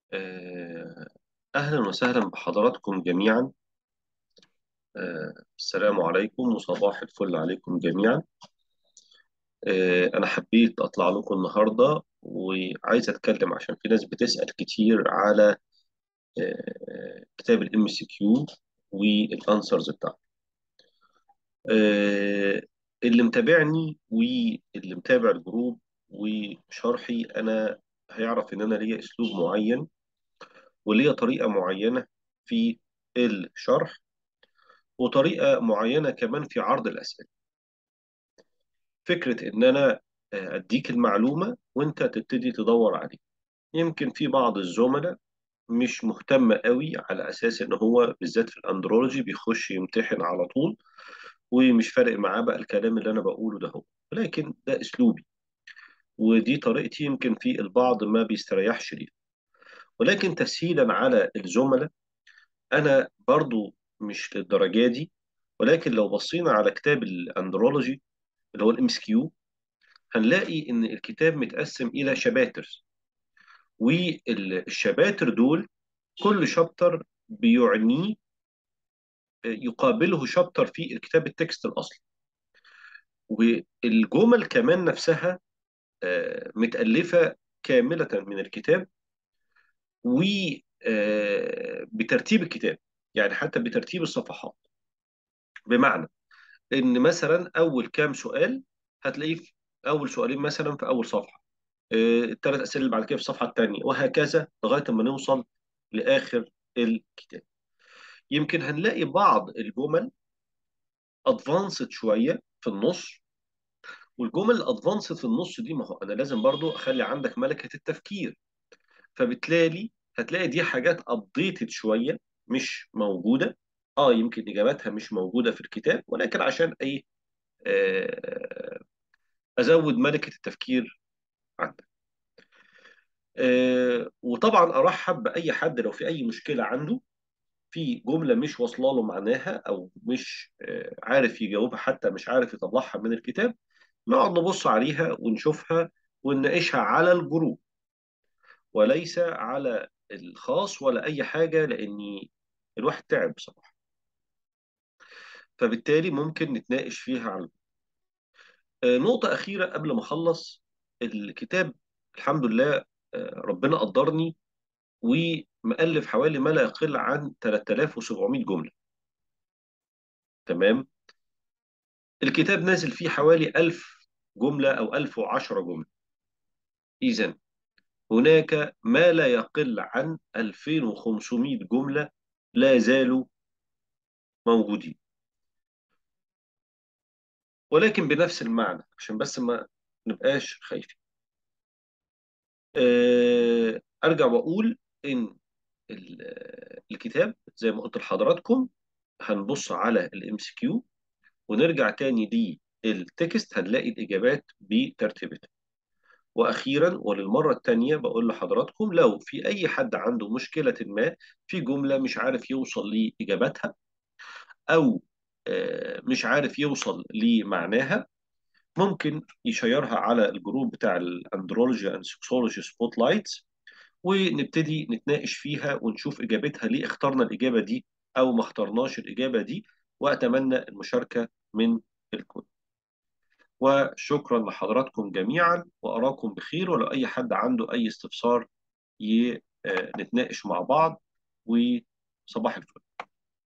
آه، أهلا وسهلا بحضراتكم جميعا آه، السلام عليكم وصباح الفل عليكم جميعا آه، أنا حبيت أطلع لكم النهاردة وعايز أتكلم عشان في ناس بتسأل كتير على آه، كتاب الام سي كيو والانسرز بتاعته آه، اللي متابعني واللي متابع الجروب وشرحي أنا هيعرف إن أنا ليا أسلوب معين وليا طريقة معينة في الشرح وطريقة معينة كمان في عرض الأسئلة فكرة إن أنا أديك المعلومة وأنت تبتدي تدور عليها يمكن في بعض الزملاء مش مهتم قوي على أساس إن هو بالذات في الأندرولوجي بيخش يمتحن على طول ومش فارق معاه بقى الكلام اللي أنا بقوله ده هو ولكن ده أسلوبي ودي طريقتي يمكن في البعض ما بيستريحش ليها ولكن تسهيلا على الزملاء أنا برضو مش للدرجة دي ولكن لو بصينا على كتاب الأندرولوجي اللي هو الام اس كيو هنلاقي ان الكتاب متقسم الى شباتر والشباتر دول كل شابتر بيعنيه يقابله شابتر في الكتاب التكست الاصلي والجمل كمان نفسها متألفة كاملة من الكتاب وبترتيب الكتاب يعني حتى بترتيب الصفحات بمعنى ان مثلا اول كام سؤال هتلاقيه في اول سؤالين مثلا في اول صفحه الثلاث اسئله اللي بعد كده في الصفحه الثانيه وهكذا لغايه ما نوصل لاخر الكتاب يمكن هنلاقي بعض الجمل ادفانسد شويه في النص والجمل الادفانسد في النص دي ما هو انا لازم برضو اخلي عندك ملكه التفكير فبالتالي هتلاقي دي حاجات ابديتد شويه مش موجوده اه يمكن اجاباتها مش موجوده في الكتاب ولكن عشان ايه آه ازود ملكه التفكير عندك آه وطبعا ارحب باي حد لو في اي مشكله عنده في جمله مش واصله له معناها او مش آه عارف يجاوبها حتى مش عارف يطلعها من الكتاب نقعد نبص عليها ونشوفها ونناقشها على الجروب وليس على الخاص ولا اي حاجه لاني الواحد تعب بصراحه فبالتالي ممكن نتناقش فيها على نقطة أخيرة قبل ما أخلص الكتاب الحمد لله ربنا قدرني ومؤلف حوالي ما لا يقل عن 3700 جملة تمام الكتاب نازل فيه حوالي 1000 جملة أو 1010 جملة إذا هناك ما لا يقل عن 2500 جملة لا زالوا موجودين ولكن بنفس المعنى عشان بس ما نبقاش خايفين ارجع واقول ان الكتاب زي ما قلت لحضراتكم هنبص على الام سي كيو ونرجع تاني للتكست هنلاقي الاجابات بترتيبتها واخيرا وللمره الثانيه بقول لحضراتكم لو في اي حد عنده مشكله ما في جمله مش عارف يوصل لاجابتها او مش عارف يوصل لمعناها ممكن يشيرها على الجروب بتاع الاندرولوجي اند سكسولوجي سبوت لايتس ونبتدي نتناقش فيها ونشوف اجابتها ليه اخترنا الاجابه دي او ما اخترناش الاجابه دي واتمنى المشاركه من الكل وشكرا لحضراتكم جميعا واراكم بخير ولو اي حد عنده اي استفسار نتناقش مع بعض وصباح الفل